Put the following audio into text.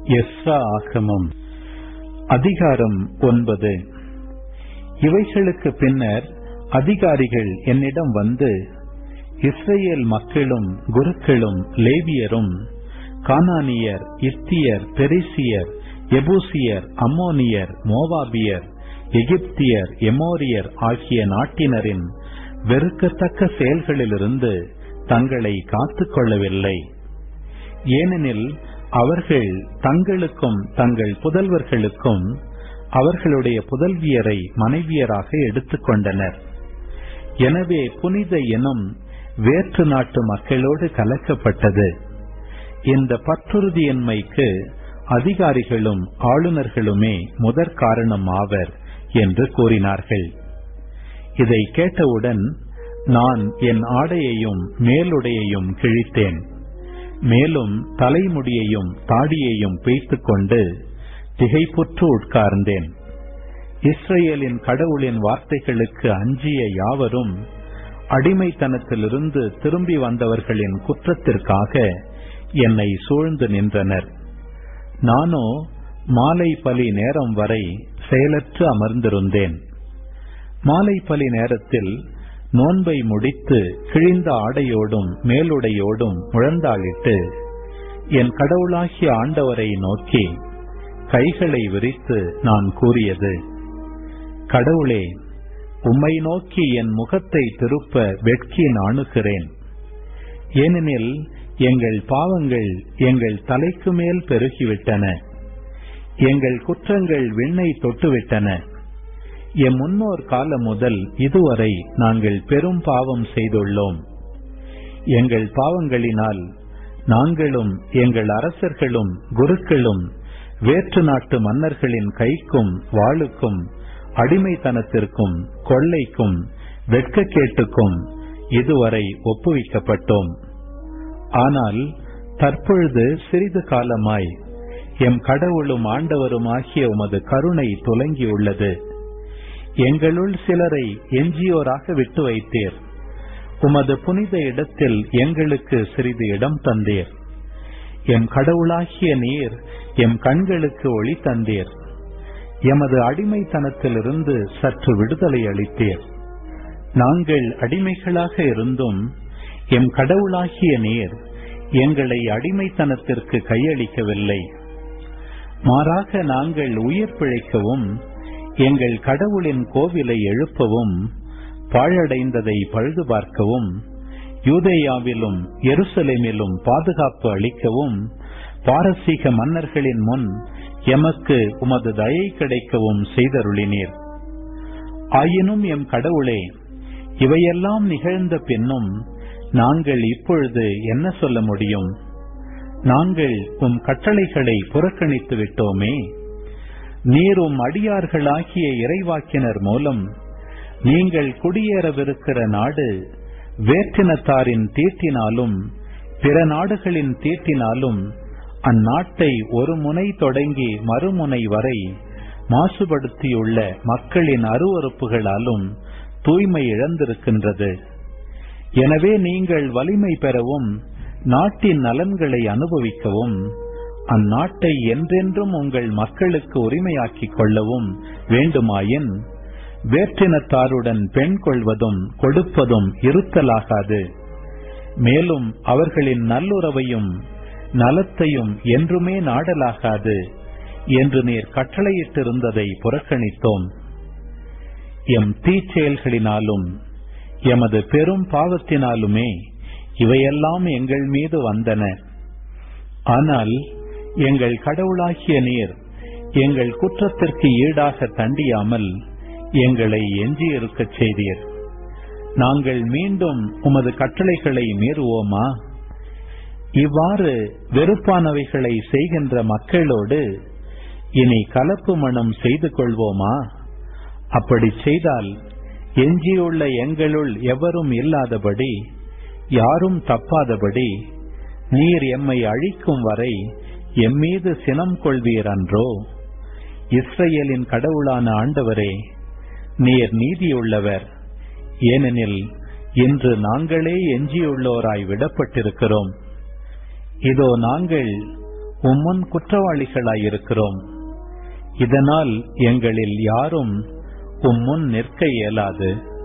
Ezra ஆகமம் அதிகாரம் ஒன்பது இவைகளுக்கு பின்னர் அதிகாரிகள் என்னிடம் வந்து இஸ்ரேல் மக்களும் குருக்களும் லேவியரும் கானானியர் இத்தியர் பெரிசியர் எபூசியர் அம்மோனியர் மோவாபியர் எகிப்தியர் எமோரியர் ஆகிய நாட்டினரின் வெறுக்கத்தக்க செயல்களிலிருந்து தங்களை காத்துக் கொள்ளவில்லை ஏனெனில் அவர்கள் தங்களுக்கும் தங்கள் புதல்வர்களுக்கும் அவர்களுடைய புதல்வியரை மனைவியராக எடுத்துக்கொண்டனர் எனவே புனித எனும் வேற்று நாட்டு மக்களோடு கலக்கப்பட்டது இந்த பற்றுறுதியின்மைக்கு அதிகாரிகளும் ஆளுநர்களுமே முதற் காரணம் ஆவர் என்று கூறினார்கள் இதை கேட்டவுடன் நான் என் ஆடையையும் மேலுடையையும் கிழித்தேன் மேலும் தலைமுடியையும் தாடியையும் பேய்த்துக் கொண்டு திகைப்புற்று உட்கார்ந்தேன் இஸ்ரேலின் கடவுளின் வார்த்தைகளுக்கு அஞ்சிய யாவரும் அடிமைத்தனத்திலிருந்து திரும்பி வந்தவர்களின் குற்றத்திற்காக என்னை சூழ்ந்து நின்றனர் நானோ மாலை பலி நேரம் வரை செயலற்று அமர்ந்திருந்தேன் மாலை பலி நேரத்தில் நோன்பை முடித்து கிழிந்த ஆடையோடும் மேலுடையோடும் முழந்தாளிட்டு என் கடவுளாகிய ஆண்டவரை நோக்கி கைகளை விரித்து நான் கூறியது கடவுளே உம்மை நோக்கி என் முகத்தை திருப்ப வெட்கி நாணுகிறேன் ஏனெனில் எங்கள் பாவங்கள் எங்கள் தலைக்கு மேல் பெருகிவிட்டன எங்கள் குற்றங்கள் விண்ணை தொட்டுவிட்டன எம் முன்னோர் காலம் முதல் இதுவரை நாங்கள் பெரும் பாவம் செய்துள்ளோம் எங்கள் பாவங்களினால் நாங்களும் எங்கள் அரசர்களும் குருக்களும் வேற்று நாட்டு மன்னர்களின் கைக்கும் வாளுக்கும் அடிமைத்தனத்திற்கும் கொள்ளைக்கும் வெட்கக்கேட்டுக்கும் இதுவரை ஒப்புவிக்கப்பட்டோம் ஆனால் தற்பொழுது சிறிது காலமாய் எம் கடவுளும் ஆண்டவருமாகிய உமது கருணை துலங்கியுள்ளது எங்களுள் சிலரை எஞ்சியோராக விட்டு வைத்தீர் உமது புனித இடத்தில் எங்களுக்கு சிறிது இடம் தந்தீர் எம் கடவுளாகிய நீர் எம் கண்களுக்கு ஒளி தந்தீர் எமது அடிமைத்தனத்திலிருந்து சற்று விடுதலை அளித்தீர் நாங்கள் அடிமைகளாக இருந்தும் எம் கடவுளாகிய நீர் எங்களை அடிமைத்தனத்திற்கு கையளிக்கவில்லை மாறாக நாங்கள் உயிர் பிழைக்கவும் எங்கள் கடவுளின் கோவிலை எழுப்பவும் பாழடைந்ததை பழுது பார்க்கவும் யூதேயாவிலும் எருசலேமிலும் பாதுகாப்பு அளிக்கவும் பாரசீக மன்னர்களின் முன் எமக்கு உமது தயை கிடைக்கவும் செய்தருளினீர் ஆயினும் எம் கடவுளே இவையெல்லாம் நிகழ்ந்த பின்னும் நாங்கள் இப்பொழுது என்ன சொல்ல முடியும் நாங்கள் உம் கட்டளைகளை புறக்கணித்து விட்டோமே நீர் உம் அடியார்களாகிய இறைவாக்கினர் மூலம் நீங்கள் குடியேறவிருக்கிற நாடு வேற்றினத்தாரின் தீட்டினாலும் பிற நாடுகளின் தீட்டினாலும் அந்நாட்டை ஒரு முனை தொடங்கி மறுமுனை வரை மாசுபடுத்தியுள்ள மக்களின் அருவறுப்புகளாலும் தூய்மை இழந்திருக்கின்றது எனவே நீங்கள் வலிமை பெறவும் நாட்டின் நலன்களை அனுபவிக்கவும் அந்நாட்டை என்றென்றும் உங்கள் மக்களுக்கு உரிமையாக்கிக் கொள்ளவும் வேண்டுமாயின் வேற்றினத்தாருடன் பெண் கொள்வதும் கொடுப்பதும் இருத்தலாகாது மேலும் அவர்களின் நல்லுறவையும் நலத்தையும் என்றுமே நாடலாகாது என்று நீர் கட்டளையிட்டிருந்ததை புறக்கணித்தோம் எம் தீச்செயல்களினாலும் எமது பெரும் பாவத்தினாலுமே இவையெல்லாம் எங்கள் மீது வந்தன ஆனால் எங்கள் கடவுளாகிய நீர் எங்கள் குற்றத்திற்கு ஈடாக தண்டியாமல் எங்களை எஞ்சியிருக்கச் செய்தீர் நாங்கள் மீண்டும் உமது கட்டளைகளை மீறுவோமா இவ்வாறு வெறுப்பானவைகளை செய்கின்ற மக்களோடு இனி கலப்பு மனம் செய்து கொள்வோமா அப்படி செய்தால் எஞ்சியுள்ள எங்களுள் எவரும் இல்லாதபடி யாரும் தப்பாதபடி நீர் எம்மை அழிக்கும் வரை எம்மீது சினம் கொள்வீர் அன்றோ இஸ்ரேலின் கடவுளான ஆண்டவரே நீர் நீதியுள்ளவர் ஏனெனில் இன்று நாங்களே எஞ்சியுள்ளோராய் விடப்பட்டிருக்கிறோம் இதோ நாங்கள் உம்முன் குற்றவாளிகளாயிருக்கிறோம் இதனால் எங்களில் யாரும் உம்முன் நிற்க இயலாது